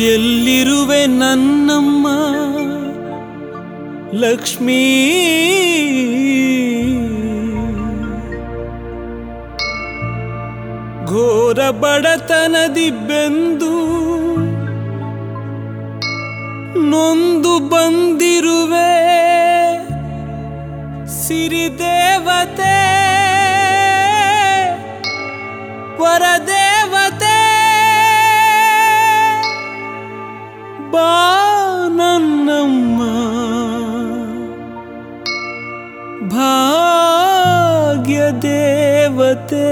ಎಲ್ಲಿರುವೆ ನನ್ನಮ್ಮ ಲಕ್ಷ್ಮೀ ಘೋರ ಬಡತನದಿ ಬೆಂದು ನೊಂದು ಬಂದಿರುವೆ ಸಿರಿದೇವತೆ ವರದೇವತೆ ಬಾ ನನ್ನಮ್ಮ ಭಾಗ್ಯ ದೇವತೆ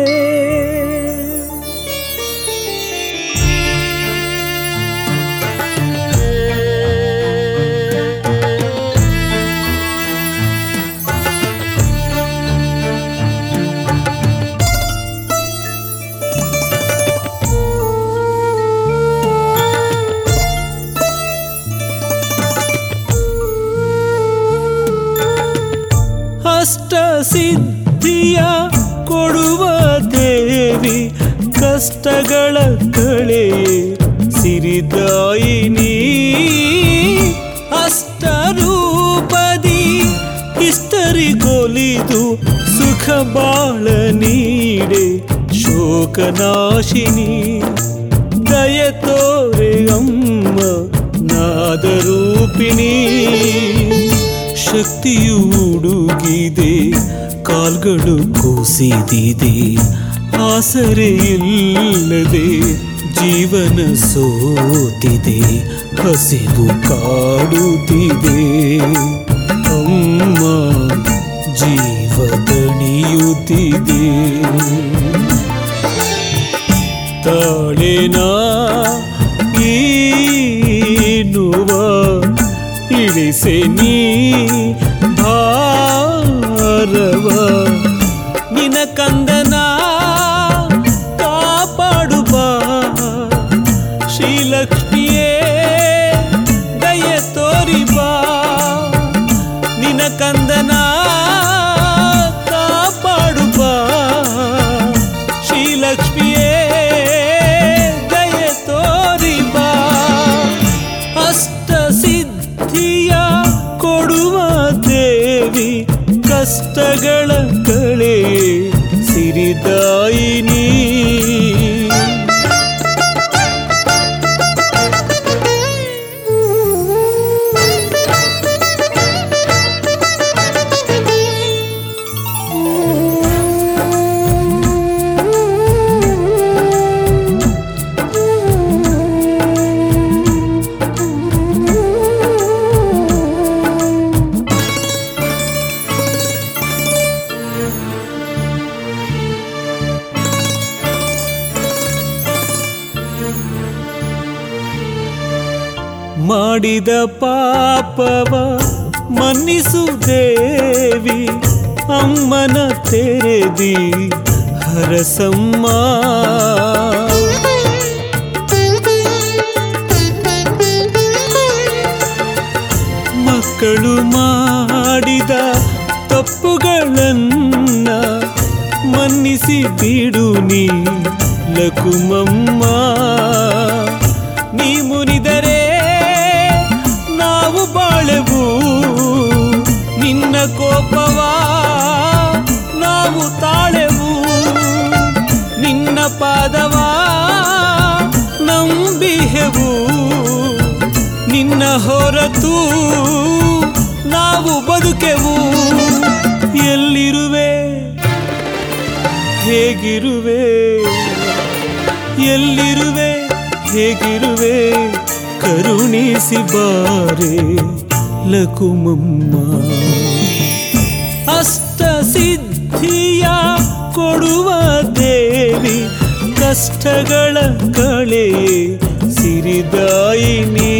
ಅಷ್ಟ ಸಿದ್ಧಿಯ ಕೊಡುವ ದೇವಿ ಕಷ್ಟಗಳ ಕಳೆ ಸಿರಿದಾಯಿನಿ ಅಷ್ಟ ರೂಪದಿ ಇಷ್ಟರಿಗೊಲಿದು ಸುಖ ಬಾಳ ನೀಡೆ ಶೋಕನಾಶಿನಿ ದಯ ತೋರೆ ಅಮ್ಮ ನಾದರೂಪಿಣಿ ಶಕ್ತಿಯು ಉಡುಗಿದೆ ಕಾಲ್ಗಳು ಕೂಸಿದಿದೆ ಆಸರೆ ಇಲ್ಲದೆ ಜೀವನ ಸೋತಿದೆ ಹಸಿವು ಕಾಡುತ್ತಿದೆ ಅಮ್ಮ ಜೀವ ದಣಿಯುತ್ತಿದೆ ತಾಳೇನಾ ಈ ನೋವ ಇಳಿಸೆ ನೀ ಭಾರವ ನಿನ ಕಂದನ ಕಾಪಾಡುವ ಶ್ರೀಲಕ್ಷ್ಮಿಯೇ ದಯ ತೋರಿ ಬಾ ನಿನ ಕಂದನ ಕಾಪಾಡುವ ಶ್ರೀಲಕ್ಷ್ಮಿಯೇ ದಯ ತೋರಿ ಬಾ ಅಷ್ಟ ಸಿದ್ಧಿಯ ಕೊಡುವ ದೇವಿ ಕಷ್ಟಗಳ ಕಳೆ ಸಿರಿದಾಯಿನಿ ಮಾಡಿದ ಪಾಪವ ಮನ್ನಿಸು ದೇವಿ ಅಮ್ಮನ ತೆರೆದಿ ಹರಸಮ್ಮ ಮಕ್ಕಳು ಮಾಡಿದ ತಪ್ಪುಗಳನ್ನ ಮನ್ನಿಸಿ ಬಿಡು ನೀ ಲಕುಮಮ್ಮ ನೀ ಮುನಿದರೆ ನಾವು ಬಾಳೆವು ನಿನ್ನ ಕೋಪವ ನಾವು ತಾಳೆವು ನಿನ್ನ ಪಾದವ ನಂಬಿಹೆವು ನಿನ್ನ ಹೊರತು ನಾವು ಬದುಕೆವು ಎಲ್ಲಿರುವೆ ಹೇಗಿರುವೆ ಎಲ್ಲಿರುವೆ ಹೇಗಿರುವೆ ಕರುಣಿಸಿ ಬಾರೆ ಲಕುಮಮ್ಮ ಅಷ್ಟ ಸಿದ್ಧಿಯ ಕೊಡುವ ದೇವಿ ಕಷ್ಟಗಳ ಕಳೆ ಸಿರಿದಾಯಿನಿ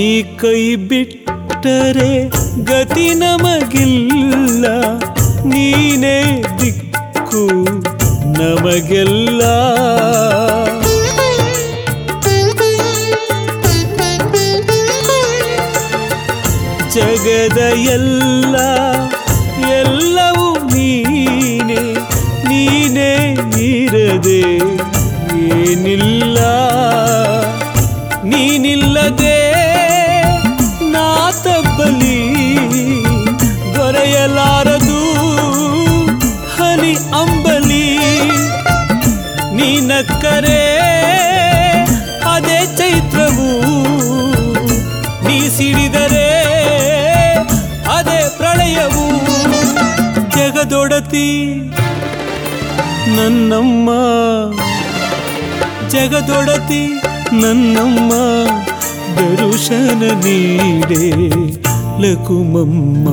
ನೀ ಕೈ ಬಿಟ್ಟರೆ ಗತಿ ನಮಗಿಲ್ಲ ನೀನೇ ದಿಕ್ಕು ನಮಗೆಲ್ಲ ಜಗದ ಎಲ್ಲ ಎಲ್ಲವೂ ನೀನೆ ನೀನೇ ಇರದೆ ಏನಿಲ್ಲ ನೀನಿಲ್ಲದೆ ನಾ ತಬ್ಬಲಿ ದೊರೆಯಲಾರದು ಹನಿ ಅಂಬಲಿ ನೀನಕ್ಕರೆ ಅದೇ ಚೈತ್ರವು ನೀ ಸಿಡಿದರೆ ಅದೇ ಪ್ರಳಯವು ಜಗದೊಡತಿ ನನ್ನಮ್ಮ ಜಗದೊಡತಿ ನನ್ನಮ್ಮ ದರುಶನ ನೀಡೆ ಲಕುಮಮ್ಮ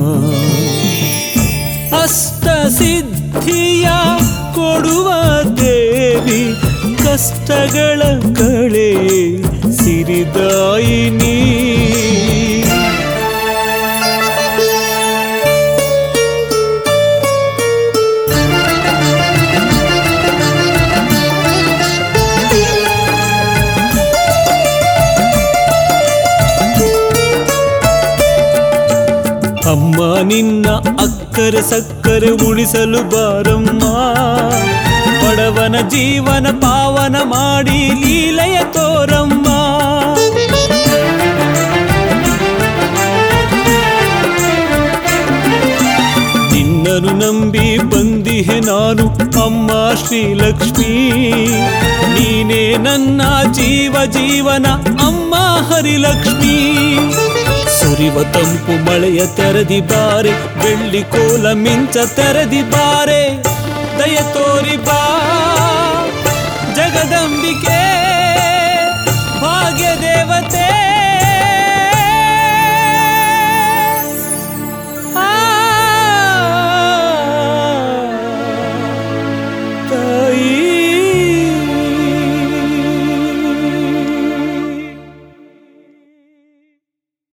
ಅಷ್ಟ ಸಿದ್ಧಿಯ ಕೊಡುವ ದೇವಿ ಕಷ್ಟಗಳ ಕಳೆ ಸಿರಿದಾಯಿನಿ ಅಮ್ಮ ನಿನ್ನ ಅಕ್ಕರೆ ಸಕ್ಕರೆ ಉಳಿಸಲು ಬಾರಮ್ಮ ಬಡವನ ಜೀವನ ಪಾವನ ಮಾಡಿ ಲೀಲೆಯ ತೋರಮ್ಮ ನಿನ್ನನು ನಂಬಿ ಬಂದಿಹೆ ನಾನು ಅಮ್ಮ ಶ್ರೀಲಕ್ಷ್ಮೀ ನೀನೇ ನನ್ನ ಜೀವ ಜೀವನ ಅಮ್ಮ ಹರಿಲಕ್ಷ್ಮೀ ಸುರಿವ ತಂಪು ಮಳೆಯ ತೆರದಿ ಬಾರೆ ಬೆಳ್ಳಿ ಕೋಲ ಮಿಂಚ ತೆರದಿ ಬಾರೆ ದಯ ತೋರಿ ಬಾ